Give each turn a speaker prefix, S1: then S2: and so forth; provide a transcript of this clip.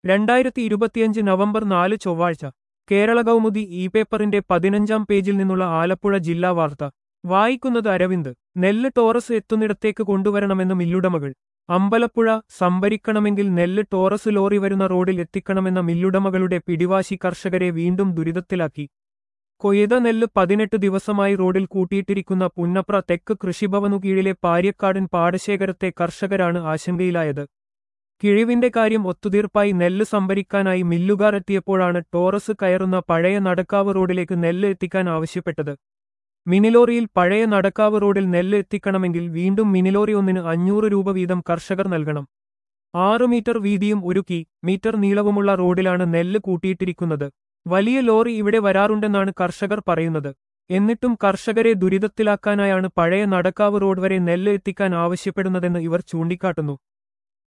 S1: രണ്ടായിരത്തി ഇരുപത്തിയഞ്ച് നവംബർ നാല് ചൊവ്വാഴ്ച കേരള കൗമുദി ഇ പേപ്പറിന്റെ പതിനഞ്ചാം പേജിൽ നിന്നുള്ള ആലപ്പുഴ ജില്ലാ വാർത്ത വായിക്കുന്നത് അരവിന്ദ് നെല്ല് ടോറസ് എത്തുന്നിടത്തേക്ക് കൊണ്ടുവരണമെന്ന് മില്ലുടമകൾ അമ്പലപ്പുഴ സംഭരിക്കണമെങ്കിൽ നെല്ല് ടോറസ് ലോറി വരുന്ന റോഡിൽ എത്തിക്കണമെന്ന മില്ലുടമകളുടെ പിടിവാശി കർഷകരെ വീണ്ടും ദുരിതത്തിലാക്കി കൊയ്ത നെല്ല് പതിനെട്ട് ദിവസമായി റോഡിൽ കൂട്ടിയിട്ടിരിക്കുന്ന പുന്നപ്ര തെക്ക് കൃഷിഭവനു കീഴിലെ പാര്യക്കാടൻ പാടശേഖരത്തെ കർഷകരാണ് ആശങ്കയിലായത് കിഴിവിന്റെ കാര്യം ഒത്തുതീർപ്പായി നെല്ല് സംഭരിക്കാനായി മില്ലുകാർ എത്തിയപ്പോഴാണ് ടോറസ് കയറുന്ന പഴയ നടക്കാവ് റോഡിലേക്ക് നെല്ല് എത്തിക്കാൻ ആവശ്യപ്പെട്ടത് മിനിലോറിയിൽ പഴയ നടക്കാവ് റോഡിൽ നെല്ല് എത്തിക്കണമെങ്കിൽ വീണ്ടും മിനിലോറി ഒന്നിന് അഞ്ഞൂറ് രൂപ വീതം കർഷകർ നൽകണം ആറ് മീറ്റർ വീതിയും ഒരു കി മീറ്റർ നീളവുമുള്ള റോഡിലാണ് നെല്ല് കൂട്ടിയിട്ടിരിക്കുന്നത് വലിയ ലോറി ഇവിടെ വരാറുണ്ടെന്നാണ് കർഷകർ പറയുന്നത് എന്നിട്ടും കർഷകരെ ദുരിതത്തിലാക്കാനായാണ് പഴയ നടക്കാവ് റോഡ് വരെ നെല്ല് എത്തിക്കാൻ ആവശ്യപ്പെടുന്നതെന്ന് ഇവർ ചൂണ്ടിക്കാട്ടുന്നു